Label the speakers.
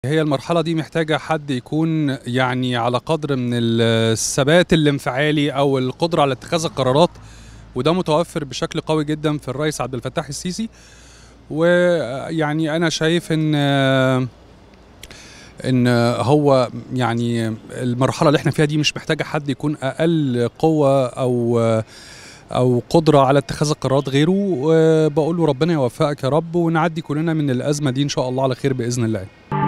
Speaker 1: هي المرحلة دي محتاجة حد يكون يعني على قدر من الثبات الانفعالي أو القدرة على اتخاذ القرارات وده متوفر بشكل قوي جدا في الرئيس عبد الفتاح السيسي ويعني أنا شايف إن إن هو يعني المرحلة اللي احنا فيها دي مش محتاجة حد يكون أقل قوة أو أو قدرة على اتخاذ القرارات غيره وبقول له ربنا يوفقك يا رب ونعدي كلنا من الأزمة دي إن شاء الله على خير بإذن الله